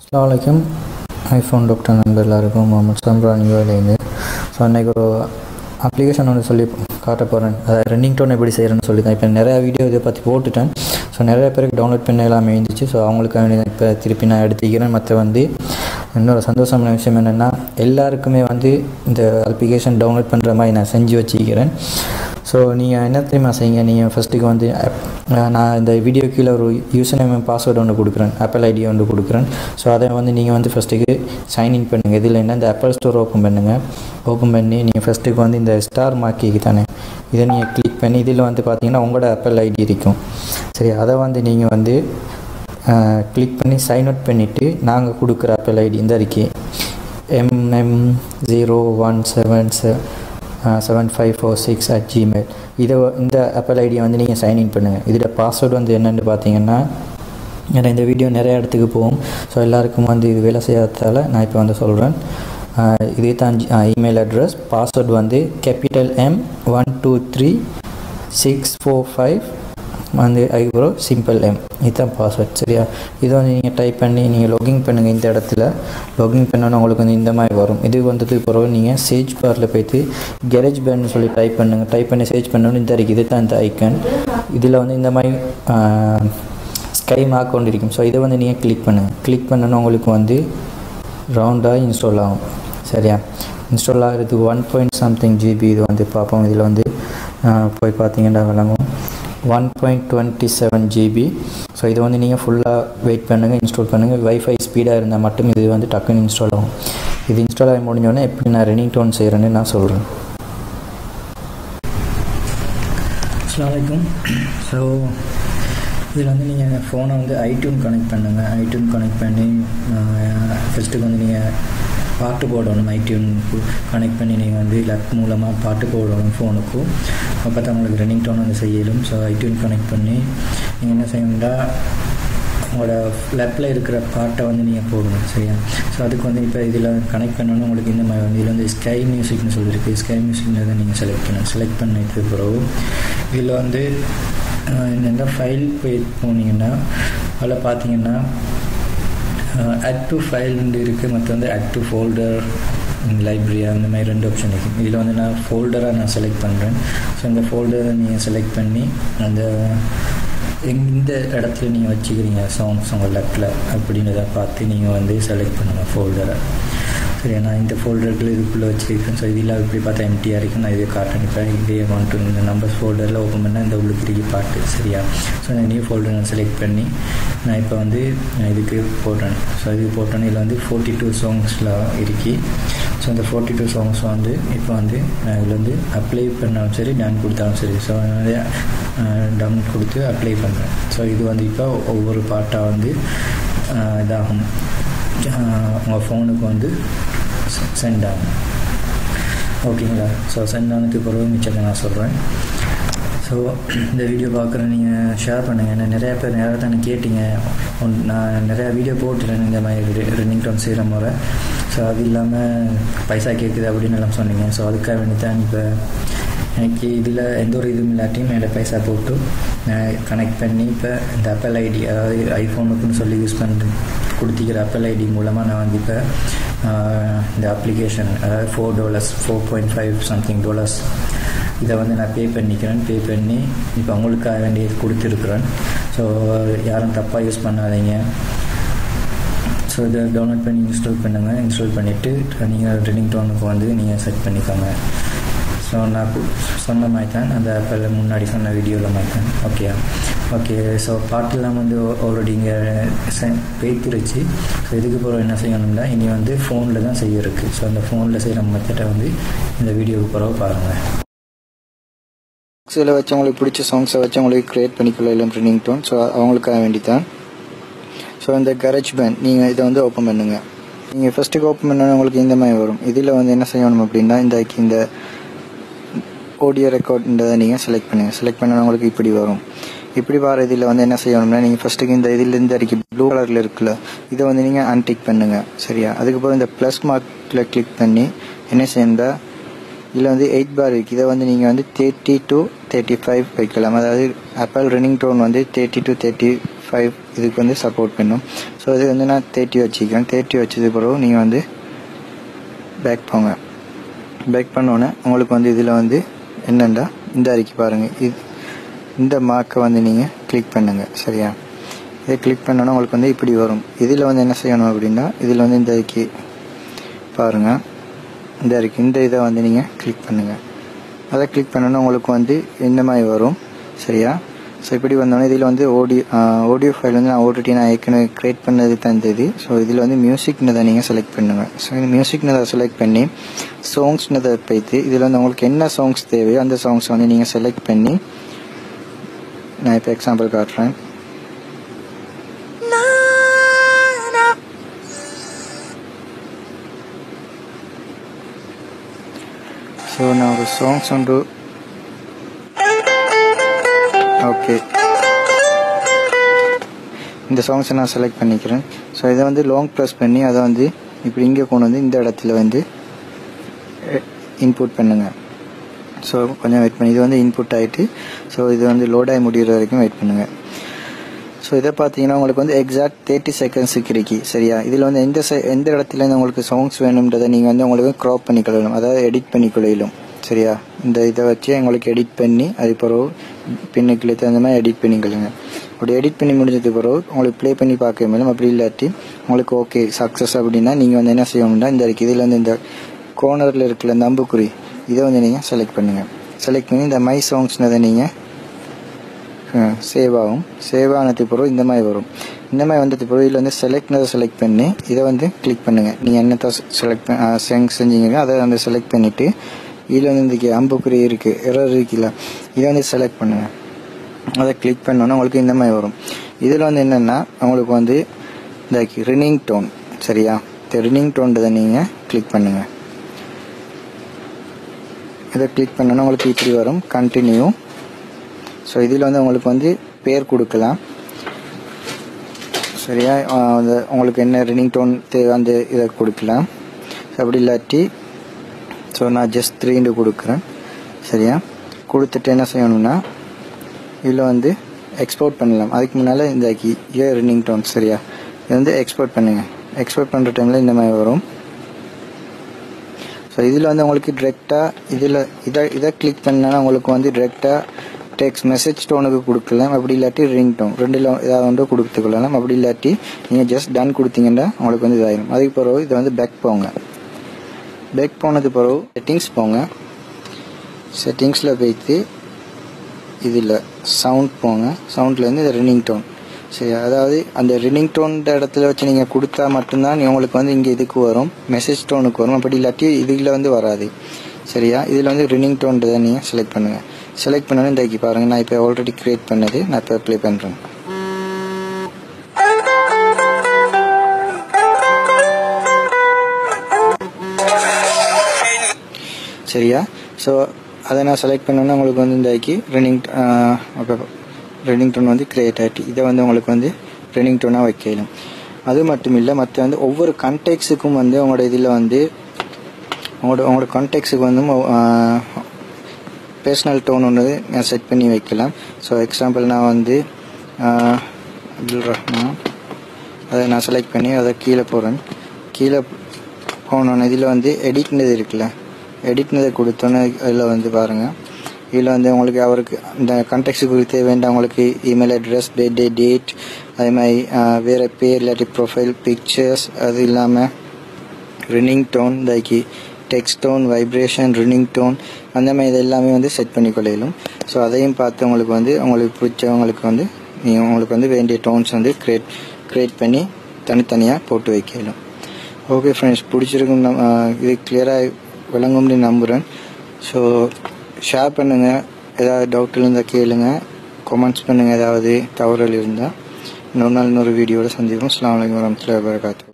அஸ்லாமலைக்கும் iPhone doctor நண்பர் எல்லாருக்கும் Mohammed சம்ரான் யூஏலேருந்து so அன்றைக்கி ஒரு அப்ளிகேஷன் ஒன்று சொல்லி காட்ட போகிறேன் அதாவது ரன்னிங் டோன் எப்படி செய்கிறேன்னு சொல்லி தான் இப்போ நிறையா வீடியோ இதை பற்றி போட்டுட்டேன் ஸோ நிறைய பேருக்கு டவுன்லோட் பண்ண எல்லாமே இருந்துச்சு ஸோ அவங்களுக்கு வேண்டி தான் இப்போ திருப்பி நான் எடுத்துக்கிறேன் மற்ற வந்து இன்னொரு சந்தோஷமான விஷயம் என்னென்னா எல்லாருக்குமே வந்து இந்த அப்ளிகேஷன் டவுன்லோட் பண்ணுற மாதிரி நான் செஞ்சு வச்சுக்கிறேன் ஸோ நீங்கள் என்ன தெரியுமா செய்யுங்க நீங்கள் ஃபஸ்ட்டுக்கு வந்து app- நான் இந்த வீடியோ கீழே ஒரு யூசர் நேம் பாஸ்வேர்டு ஒன்று கொடுக்குறேன் ஆப்பிள் ஐடி ஒன்று கொடுக்குறேன் ஸோ அதை வந்து நீங்கள் வந்து ஃபஸ்ட்டுக்கு சைன்இன் பண்ணுங்கள் இதில் என்ன இந்த ஆப்பிள் ஸ்டோர் ஓப்பன் பண்ணுங்கள் ஓப்பன் பண்ணி நீங்கள் ஃபஸ்ட்டுக்கு வந்து இந்த ஸ்டார் மார்க்கிக்கு தானே இதை நீங்கள் கிளிக் பண்ணி இதில் வந்து பார்த்தீங்கன்னா உங்களோட ஆப்பிள் ஐடி இருக்கும் சரி அதை வந்து நீங்கள் வந்து கிளிக் பண்ணி சைன் அவுட் பண்ணிவிட்டு நாங்கள் கொடுக்குற ஆப்பிள் ஐடி இந்த அறிக்கை M M zero one seven seven five four six at Gmail இதை வ- இந்த ஆப்பிள் ஐடியை வந்து நீங்கள் சைன்இன் பண்ணுங்கள் இதில் பாஸ்வேர்டு வந்து என்னென்னு பார்த்தீங்கன்னா ஏன்னா இந்த வீடியோ நிறைய இடத்துக்கு போகும் ஸோ எல்லாருக்கும் வந்து இது வேலை செய்யாததால் நான் இப்போ வந்து சொல்கிறேன் இதே தான் இமெயில் அட்ரஸ் பாஸ்வேர்டு வந்து capital M one two three six four five வந்து அதுக்கப்புறம் சிம்பிள் எம் இதுதான் பாஸ்வேர்ட் சரியா இதை வந்து நீங்கள் டைப் பண்ணி நீங்கள் லாகின் பண்ணுங்கள் இந்த இடத்துல லாகின் பண்ணோன்னா உங்களுக்கு வந்து இந்த மாதிரி வரும் இது வந்ததுக்கு பிறகு நீங்கள் சேஜ் பாரில் போய்த்து கெரேஜ் பேண்ட்னு சொல்லி டைப் பண்ணுங்கள் டைப் பண்ணி சேஜ் பண்ணணும் இந்த இருக்குது இது தான் இந்த ஐக்கன் இதில் வந்து இந்த மாதிரி ஸ்கை மார்க் கொண்டு இருக்கும் ஸோ இதை வந்து நீங்கள் கிளிக் பண்ணுங்கள் கிளிக் பண்ணோன்னா உங்களுக்கு வந்து ரவுண்டாக இன்ஸ்டால் ஆகும் சரியா இன்ஸ்டால் ஆகிறதுக்கு ஒன் பாயிண்ட் சம்திங் ஜிபி இது வந்து பார்ப்போம் இதில் வந்து ஆஹ், போய் பார்த்தீங்கன்னா விளங்கும் one point twenty seven GB so இது வந்து நீங்கள் ஃபுல்லாக வெயிட் பண்ணுங்கள் இன்ஸ்டால் பண்ணுங்கள் வைஃபை ஸ்பீடாக இருந்தால் மட்டும் இது வந்து டக்குன்னு இன்ஸ்டால் ஆகும் இது இன்ஸ்டால் ஆகி முடிஞ்சோடனே எப்படி நான் ரன்னிங் டோன் செய்கிறேன்னு நான் சொல்கிறேன் அஸ்லாமலைக்கும் ஸோ இதில் வந்து நீங்கள் ஃபோனை வந்து ஐடியூன் கனெக்ட் பண்ணுங்கள் ஐடியூன் கனெக்ட் பண்ணி ஃபஸ்ட்டுக்கு வந்து நீங்கள் பாட்டு போடணும் ஐடியூனுக்கு கனெக்ட் பண்ணி நீங்கள் வந்து லெப் மூலமாக பாட்டு போடணும் ஃபோனுக்கும் அப்போ தான் உங்களுக்கு ரன்னிங் டோன் வந்து செய்யலும் ஸோ ஐடியூன் கனெக்ட் பண்ணி நீங்கள் என்ன செய்யணும்னா உங்களோட லெப்பில் இருக்கிற பாட்டை வந்து நீங்கள் போடணும் சரியா ஸோ அதுக்கு வந்து இப்போ இதில் கனெக்ட் பண்ணணும் உங்களுக்கு இந்த மாதிரி வந்து இதில் வந்து ஸ்கை மியூசிக்னு சொல்லியிருக்கு ஸ்கை மியூசிக்னு தான் நீங்கள் செலக்ட் பண்ணணும் செலக்ட் பண்ணிட்டு பிறகு இதில் வந்து என்னென்ன ஃபைல் போய் போனீங்கன்னா அதில் பார்த்தீங்கன்னா அட் டு ஃபைல் இருக்குது மற்ற வந்து அட் டு ஃபோல்டர் லைப்ரரி அந்த மாதிரி ரெண்டு ஆப்ஷன் இருக்குது இதில் வந்து நான் ஃபோல்டராக நான் செலக்ட் பண்ணுறேன் ஸோ இந்த ஃபோல்டரை நீங்கள் செலக்ட் பண்ணி அந்த எந்த இடத்துல நீங்கள் வச்சுக்கிறீங்க சாங்ஸ் உங்கள் லெஃப்டில் அப்படின்றத பார்த்து நீங்கள் வந்து செலக்ட் பண்ணுங்கள் ஃபோல்டரை சரியா நான் இந்த ஃபோல்டருக்குள்ள இதுக்குள்ளே வச்சுருக்கேன் ஸோ இதில் இப்படி பார்த்தா எம்டியாக இருக்குது நான் இதை காட்டணிப்பேன் இதே ஒன் டூ இந்த நம்பர்ஸ் ஃபோல்டரில் ஓப்பன் பண்ணால் இந்த உள்ளுக்கு இருக்கு பாட்டு சரியா ஸோ இந்த நியூ ஃபோல்டர் நான் செலக்ட் பண்ணி நான் இப்போ வந்து நான் இதுக்கு போட்டேன் ஸோ இது போட்டோன்னே இதில் வந்து ஃபோர்ட்டி டூ சாங்ஸில் இருக்கி ஸோ இந்த ஃபோர்ட்டி டூ சாங்ஸ் வந்து இப்போ வந்து நான் இதில் வந்து அப்ளை பண்ணாலும் சரி டன் கொடுத்தாலும் சரி ஸோ அதனால டன் கொடுத்து அப்ளை பண்ணுறேன் ஸோ இது வந்து இப்போ ஒவ்வொரு பாட்டாக வந்து அஹ், இதாகும் உங்கள் ஃபோனுக்கு வந்து சென்ட் ஆகும் ஓகேங்களா ஸோ சென்ட் ஆனதுக்கு பிறகு மிச்சத்தை நான் சொல்கிறேன் ஸோ இந்த வீடியோ பார்க்குற நீங்கள் ஷேர் பண்ணுங்கள் ஏன்னா நிறையா பேர் நிறையா தானே கேட்டீங்க உன்- நான் நிறையா வீடியோ போட்டுறேன் இந்த மாதிரி ரன்னிங் டவுன் செய்கிற முறை ஸோ அது இல்லாமல் பைசா கேட்குது அப்படின்னு எல்லாம் சொன்னீங்க ஸோ அதுக்காக வேண்டி தான் இப்போ எனக்கு இதில் எந்த ஒரு இதுவும் இல்லாட்டியும் மேலே பைசா போட்டு நான் கனெக்ட் பண்ணி இப்போ இந்த ஆப்பிள் ஐடி அதாவது ஐஃபோனுக்குன்னு சொல்லி யூஸ் பண்ணுற கொடுத்திக்கிற ஆப்பிள் ஐடி மூலமாக நான் வந்து இப்போ ஆஹ், இந்த அப்ளிகேஷன் அதாவது four dollars four point five something dollars இதை வந்து நான் பே பண்ணிக்கிறேன் பே பண்ணி இப்போ அவங்களுக்காக வேண்டியது கொடுத்துருக்குறேன் ஸோ யாரும் தப்பாக யூஸ் பண்ணாதீங்க ஸோ இதை டவுன்லோட் பண்ணி இன்ஸ்டால் பண்ணுங்கள் இன்ஸ்டால் பண்ணிவிட்டு நீங்கள் ட்ரெயினிங் டோனுக்கு வந்து நீங்கள் செட் பண்ணிக்கோங்க ஸோ நான் கு- சொன்ன மாதிரி தான் அந்த ஆப்பில் முன்னாடி சொன்ன வீடியோவில் மாதிரி தான் ஓகே ஓகே ஸோ பாட்டெல்லாம் வந்து ஆல்ரெடி இங்கே பேத்திருச்சு ஸோ இதுக்கு பிறகு என்ன செய்யணும்னா இனி வந்து ஃபோனில் தான் செய்ய இருக்குது ஸோ அந்த ஃபோனில் செய்கிற மெத்தடை வந்து இந்த வீடியோவுக்கு பிறகு பாருங்கள் இதில் வச்சவங்களுக்கு பிடிச்ச சாங்ஸை வச்சு அவங்களுக்கு க்ரியேட் பண்ணிக்கொள்ள இல்லை ட்ரெண்டிங் டோன் ஸோ அவங்களுக்காக வேண்டி தான் ஸோ இந்த கரேஜ் பேண்ட் நீங்கள் இதை வந்து ஓப்பன் பண்ணுங்கள் நீங்கள் ஃபஸ்ட்டுக்கு ஓப்பன் பண்ணோன்னா உங்களுக்கு இந்த மாதிரி வரும் இதில் வந்து என்ன செய்யணும் அப்படின்னா இந்த இந்த ஆடியோ ரெக்கார்ட்ன்றதை நீங்கள் செலக்ட் பண்ணுங்கள் செலக்ட் பண்ணால் உங்களுக்கு இப்படி வரும் இப்படி வர இதில் வந்து என்ன செய்யணும்னா நீங்கள் ஃபஸ்ட்டுக்கு இந்த இதிலேருந்து அறிக்கை ப்ளூ கலரில் இருக்குல்ல இதை வந்து நீங்கள் அன்டிக் பண்ணுங்கள் சரியா அதுக்கப்புறம் இந்த ப்ளஸ் மார்க்கில் கிளிக் பண்ணி என்ன செய்யணும்னா இதில் வந்து எயிட் பார் இருக்குது இதை வந்து நீங்கள் வந்து தேர்ட்டி டு தேர்ட்டி ஃபைவ் வைக்கலாம் அதாவது ஆப்பிள் ரன்னிங் டோன் வந்து தேர்ட்டி டு தேர்ட்டி ஃபைவ் இதுக்கு வந்து சப்போர்ட் பண்ணும் ஸோ இது வந்து நான் தேர்ட்டி வச்சுக்கிறேன் தேர்ட்டி வச்சது பிறகு நீங்கள் வந்து பேக் போங்க பேக் பண்ணோன்னே உங்களுக்கு வந்து இதில் வந்து என்னென்னா இந்த அறிக்கை பாருங்கள் இது இந்த மார்க்கை வந்து நீங்கள் கிளிக் பண்ணுங்கள் சரியா இதை கிளிக் பண்ணோன்னா உங்களுக்கு வந்து இப்படி வரும் இதில் வந்து என்ன செய்யணும் அப்படின்னா இதில் வந்து இந்த அறிக்கை பாருங்கள் இந்த அறிக்கை இந்த இதை வந்து நீங்கள் கிளிக் பண்ணுங்கள் அதை கிளிக் பண்ணோன்னா உங்களுக்கு வந்து இந்த மாதிரி வரும் சரியா ஸோ இப்படி வந்தோடனே இதில் வந்து ஆடியோ ஆடியோ ஃபைல் வந்து நான் ஓடிடி நான் ஏற்கனவே க்ரியேட் பண்ணது தந்தது ஸோ இதில் வந்து மியூசிக்னதை நீங்கள் செலக்ட் பண்ணுங்கள் ஸோ இந்த மியூசிக்னதை செலக்ட் பண்ணி சாங்ஸ்னதை வைத்து இதில் வந்து உங்களுக்கு என்ன சாங்ஸ் தேவையோ அந்த சாங்ஸ் வந்து நீங்கள் செலக்ட் பண்ணி நான் இப்போ எக்ஸாம்பிள் காட்டுறேன் ஸோ நான் ஒரு சாங்ஸ் உண்டு ஓகே இந்த சாங்ஸை நான் செலக்ட் பண்ணிக்கிறேன் ஸோ இதை வந்து லாங் ப்ரெஸ் பண்ணி அதை வந்து இப்படி இங்கே கொண்டு வந்து இந்த இடத்துல வந்து இன்புட் பண்ணுங்கள் ஸோ கொஞ்சம் வெயிட் பண்ணி இது வந்து இன்புட் ஆகிட்டு ஸோ இது வந்து லோட் ஆகி முடிகிற வரைக்கும் வெயிட் பண்ணுங்கள் ஸோ இதை பார்த்தீங்கன்னா உங்களுக்கு வந்து எக்ஸாக்ட் தேர்ட்டி செகண்ட்ஸுக்கு இருக்கு சரியா இதில் வந்து எந்த செ எந்த இடத்துல இருந்து உங்களுக்கு சாங்ஸ் வேணுன்றதை நீங்கள் வந்து உங்களுக்கு க்ராப் பண்ணிக்கொள்ளணும் அதாவது எடிட் பண்ணிக்கொள்ளும் சரியா இந்த இதை வச்சு உங்களுக்கு எடிட் பண்ணி அது பிறகு பின்னுக்குள்ளே தகுந்த மாதிரி எடிட் பண்ணிக்கொள்ளுங்க அப்படி எடிட் பண்ணி முடிஞ்சது பிறகு உங்களுக்கு ப்ளே பண்ணி பார்க்க மேலும் அப்படி இல்லாட்டி உங்களுக்கு ஓகே சக்ஸஸ் அப்படின்னா நீங்கள் வந்து என்ன செய்யணும்னா இந்த இருக்கு இதில் வந்து இந்த கோர்னரில் இருக்கிற இந்த அம்புக்குறி இதை வந்து நீங்கள் செலக்ட் பண்ணுங்கள் செலக்ட் பண்ணி இந்த மை சாங்ஸ்னதை நீங்கள் சேவ் ஆகும் சேவ் ஆனது பிறகு இந்த மாதிரி வரும் இந்த மாதிரி வந்தது பிறகு இதில் வந்து செலக்ட்னதை செலக்ட் பண்ணி இதை வந்து கிளிக் பண்ணுங்கள் நீங்கள் என்னத்தை செலக்ட் செங் செஞ்சீங்க அதை வந்து செலக்ட் பண்ணிவிட்டு இதில் வந்து இந்த அம்புக்குறி இருக்குது எரர் இருக்குல்ல இதை வந்து செலக்ட் பண்ணுங்கள் அதை கிளிக் பண்ணோன்னா உங்களுக்கு இந்த மாதிரி வரும் இதில் வந்து என்னென்னா உங்களுக்கு வந்து இந்த ரினிங் டோன் சரியா இந்த ரினிங் டோன்றதை நீங்கள் கிளிக் பண்ணுங்கள் இதை கிளிக் பண்ணோன்னா உங்களுக்கு இப்படி வரும் கண்டினியூ ஸோ இதில் வந்து உங்களுக்கு வந்து பேர் கொடுக்கலாம் சரியா அந்த உங்களுக்கு என்ன ரினிங் டோன் தேவை அந்த இதை கொடுக்கலாம் ஸோ அப்படி இல்லாட்டி ஸோ நான் ஜஸ்ட் த்ரீண்டு கொடுக்குறேன் சரியா கொடுத்துட்டு என்ன செய்யணும்னா இதில் வந்து எக்ஸ்போர்ட் பண்ணலாம் அதுக்கு முன்னால் இந்த இயர் ரினிங் டோன் சரியா இது வந்து எக்ஸ்போர்ட் பண்ணுங்கள் எக்ஸ்போர்ட் பண்ணுற டைமில் இந்த மாதிரி வரும் ஸோ இதில் வந்து உங்களுக்கு டிரெக்டாக இதில் இதை இதை கிளிக் பண்ணால் உங்களுக்கு வந்து டிரெக்டாக டெக்ஸ்ட் மெசேஜ் டோனுக்கு கொடுக்கலாம் அப்படி இல்லாட்டி ரிங் டோன் ரெண்டில் ஏதாவது ஒன்று கொடுத்துக்கொள்ளலாம் அப்படி இல்லாட்டி நீங்கள் ஜஸ்ட் டன் கொடுத்தீங்கன்னா உங்களுக்கு வந்து இதாயிடும் அதுக்கு பிறகு இதை வந்து பேக் போங்க பேக் போனது பிறகு செட்டிங்ஸ் போங்க செட்டிங்ஸில் போய்த்து இதில் சவுண்ட் போங்க சவுண்ட்லேருந்து இது ரினிங் டோன் சரி அதாவது அந்த ரினிங் டோன்ற இடத்துல வச்சு நீங்கள் கொடுத்தா மட்டும்தான் உங்களுக்கு வந்து இங்கே இதுக்கு வரும் மெசேஜ் டோனுக்கு வரும் அப்படி இல்லாட்டி இதில் வந்து வராது சரியா இதில் வந்து ரினிங் டோன்றதை நீங்கள் செலக்ட் பண்ணுங்கள் செலக்ட் பண்ணோன்னே இந்த பாருங்கள் நான் இப்போ ஆல்ரெடி க்ரியேட் பண்ணது நான் இப்போ ப்ளே பண்ணுறேன் சரியா ஸோ அதை நான் செலக்ட் பண்ணோன்னா உங்களுக்கு வந்து இந்த ஐக்கி ரன்னிங் ரன்னிங் டோன் வந்து கிரியேட் ஆகிட்டு இதை வந்து உங்களுக்கு வந்து ரன்னிங் டோனாக வைக்கலாம் அது மட்டும் இல்லை மற்ற வந்து ஒவ்வொரு கண்டெக்ஸுக்கும் வந்து உங்களோட இதில் வந்து உங்களோட உங்களோட கான்டெக்ஸுக்கு வந்து பர்சனல் டோன் ஒன்று நான் செட் பண்ணி வைக்கலாம் ஸோ எக்ஸாம்பிள் நான் வந்து அப்துல் ரஹ்மான் அதை நான் செலக்ட் பண்ணி அதை கீழே போகிறேன் கீழே போனோன்னு இதில் வந்து எடிட்னது இருக்குல்ல எடிட்னதை கொடுத்தோன்னே அதில் வந்து பாருங்கள் இதில் வந்து உங்களுக்கு அவருக்கு இந்த கான்டாக்ட்ஸுக்கு தேவையான உங்களுக்கு இமெயில் அட்ரஸ் பர்த்டே டேட் அதே மாதிரி வேறு பேர் இல்லாட்டி ப்ரொஃபைல் பிக்சர்ஸ் அது இல்லாமல் ரினிங் டோன் லைக்கி டெக்ஸ்ட் டோன் வைப்ரேஷன் ரினிங் டோன் அந்த மாதிரி இது எல்லாமே வந்து செட் பண்ணி கொள்ளையிலும் ஸோ அதையும் பார்த்து உங்களுக்கு வந்து உங்களுக்கு பிடிச்சவங்களுக்கு வந்து நீங்கள் உங்களுக்கு வந்து வேண்டிய டோன்ஸ் வந்து க்ரியேட் க்ரியேட் பண்ணி தனித்தனியாக போட்டு வைக்கலாம் ஓகே ஃப்ரெண்ட்ஸ் பிடிச்சிருக்கும் நம் இது கிளியராக விளங்கும்னு நம்புகிறேன் ஸோ ஷேர் பண்ணுங்கள் ஏதாவது டவுட் இருந்தால் கேளுங்க கமெண்ட்ஸ் பண்ணுங்கள் ஏதாவது தவறுகள் இருந்தால் இன்னொரு நாள் இன்னொரு வீடியோவில் சந்திப்போம் அஸ்லாம் வலைக்கம் வரமத்துல வரகாத்து